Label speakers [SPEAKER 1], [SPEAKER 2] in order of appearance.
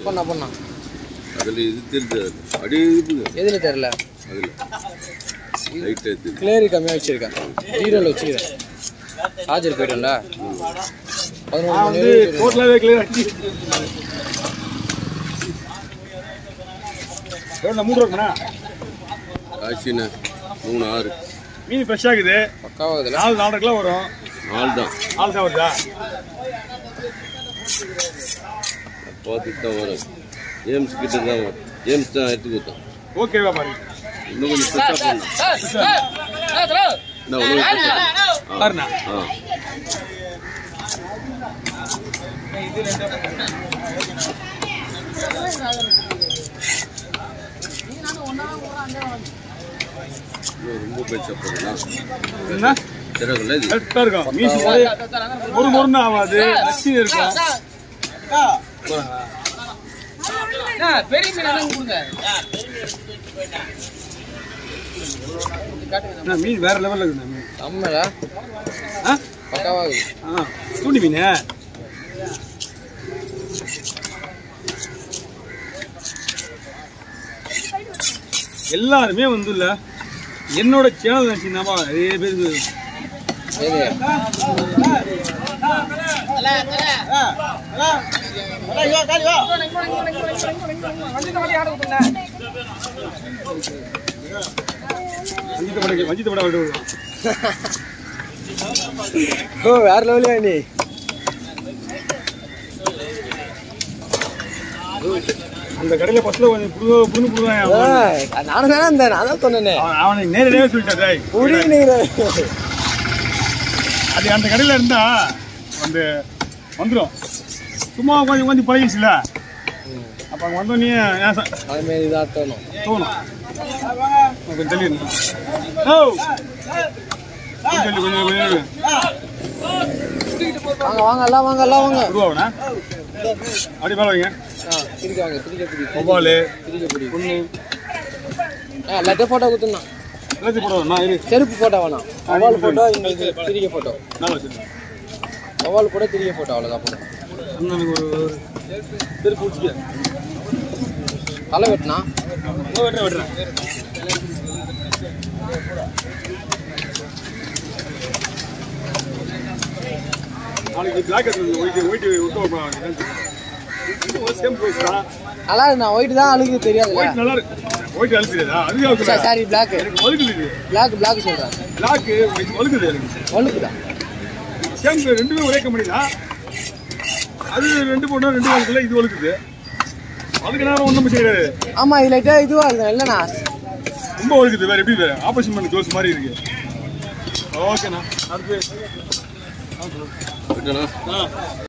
[SPEAKER 1] பண்ணா பண்ணா
[SPEAKER 2] அதில் இது தெரிஞ்சது அப்படியே இருக்குது
[SPEAKER 1] எதுல தெரியல
[SPEAKER 2] அதில் லைட்டாக தெரியுது
[SPEAKER 1] கிளியரி கம்மியாக வச்சிருக்கேன் ஜீரோவில் வச்சுக்கிறேன் சார்ஜர் போயிட்டோம்ல பதினோரு
[SPEAKER 3] நான்
[SPEAKER 1] மணி
[SPEAKER 3] வந்து
[SPEAKER 1] வரைக்கும்
[SPEAKER 3] டோட்டலாகவே கிளியர் ஆச்சு எவ்வளோ மூணு ரூபாண்ணா
[SPEAKER 2] காய்ச்சின மூணு ஆறு
[SPEAKER 3] மீன் ஃப்ரெஷ் ஆகுது
[SPEAKER 1] பக்காவாகுதுல
[SPEAKER 3] நாலு நாலரை கிலோ வரும்
[SPEAKER 2] நாலு தான்
[SPEAKER 3] நாலு தான் வருதா
[SPEAKER 2] பார்த்துட்டு தான் வரும் ஏம்ஸ் கிட்ட தான் வரும் ஏம்ஸ் தான் எடுத்து கொடுத்தான்
[SPEAKER 3] ஓகேவா பாருங்க
[SPEAKER 2] இன்னும் கொஞ்சம் ஃப்ரெஷ்ஷாக பண்ணலாம் இந்த உணவு ஆ.
[SPEAKER 3] பாருண்ணா
[SPEAKER 2] ஆ இன்னும் ரொம்ப பேச்சா போதுங்களா
[SPEAKER 3] என்ன
[SPEAKER 2] சிறகுல இது
[SPEAKER 3] கரெக்டாக இருக்கும் மீசி ஒரு மொறுன்னு ஆகாது நச்சு இருக்கும்
[SPEAKER 1] பெரிய மீன் கொடுங்க
[SPEAKER 3] அண்ணா, மீன் வேற லெவலில் இருக்குண்ணா மீன்
[SPEAKER 1] செம்மல
[SPEAKER 3] ஆ
[SPEAKER 1] பக்காவாகுது
[SPEAKER 3] ஆ தூண்டி மீன் எல்லாருமே வந்து இல்ல என்னோட சேனல் நினைச்சீங்கன்னாப்பா நிறைய பேருக்கு
[SPEAKER 1] எது
[SPEAKER 3] வஞ்சித்த படம் வஞ்சித்த படம் விட்டு விடுவோம்
[SPEAKER 1] ஓ வேற லெவலியா நீ
[SPEAKER 3] அந்த கடையில் ஃபஸ்ட்டில் கொஞ்சம் புது புது புதுதான்
[SPEAKER 1] ஏய், நானும் தானே இருந்தேன் நான் தான் சொன்னேனே
[SPEAKER 3] அவன் அவனுக்கு நேரடியாகவே சொல்லிட்டான் டேய்.
[SPEAKER 1] புரியுதுங்கிற
[SPEAKER 3] அது அந்த கடையில் இருந்தா வந்து வந்துடும் சும்மா கொஞ்சம் கொஞ்சம் பழகிடுச்சுல அப்போ அங்கே வந்தோடனே ஏன் ச-
[SPEAKER 1] அது மாரி இதாக தோணும்
[SPEAKER 3] தோணும் கொஞ்சம் தள்ளி இருந்தேன் ஓ கொஞ்சம் தள்ளி கொஞ்சம் கொஞ்சம் இரு.
[SPEAKER 1] வாங்க வாங்க எல்லாம் வாங்க எல்லாம் வாங்க
[SPEAKER 3] ரூபாவண்ணா அப்படி மேலே வைங்க
[SPEAKER 1] ஆ பிடிக்க வாங்க பிடிக்க பிடிக்க
[SPEAKER 3] மொபைலு
[SPEAKER 1] பிடிக்க பிடிக்க
[SPEAKER 3] ஒன்று
[SPEAKER 1] ஆ எல்லாத்தையும் ஃபோட்டோ கொடுத்துருந்தான்
[SPEAKER 3] எல்லாத்தையும் போடுவோம் நான் இரு
[SPEAKER 1] செருப்பு ஃபோட்டோ வேணாம் மொபைல் ஃபோட்டோ இந்த இது திரிக்க ஃபோட்டோ
[SPEAKER 3] நல்லா வச்சுருக்கேன்
[SPEAKER 1] மொபைல் கூட திரிக்க ஃபோட்டோ அவ்வளோதான் போதும்
[SPEAKER 3] அண்ணனுக்கு ஒரு ஒரு செருப்பு பிடிச்சிக்க
[SPEAKER 1] தலை வெட்டினா
[SPEAKER 3] வெட்டுறேன் வெட்டுறேன் நாளைக்கு பிளாக் எடுத்து ஒயிட் ஒயிட் விட்டு சேம் ப்ரைஸ் தான்
[SPEAKER 1] நல்லா இருக்கு நான் ஒயிட் தான் அழுகு தெரியாதுல்ல
[SPEAKER 3] ஒயிட் நல்லா இருக்கு ஒயிட் அழுத்து தெரியாதா அதுவே அழுக்குதா?
[SPEAKER 1] சாரி பிளாக்
[SPEAKER 3] எனக்கு வழுக்குது இது
[SPEAKER 1] பிளாக் பிளாக் சொல்கிறேன்
[SPEAKER 3] பிளாக் ஒயிட் வழுக்குது எனக்கு
[SPEAKER 1] ஒன்றுக்குதான்
[SPEAKER 3] சேம் ரெண்டுமே ஒரே கம்பெனி தான் அது ரெண்டு போட்டோம் ரெண்டு வழுக்குல இது வழுக்குது அதுக்கு நேரம் ஒன்றும் பிரச்சனை கிடையாது
[SPEAKER 1] ஆமாம் இது லைட்டாக இதுவாக இருக்கு இல்லைண்ணா
[SPEAKER 3] ரொம்ப வழுக்குது வேற எப்படி வேற ஆபரேஷன் பண்ண தோசை மாதிரி இருக்கு ஓகேண்ணா அடுத்து
[SPEAKER 2] விட்டனா
[SPEAKER 3] ஆ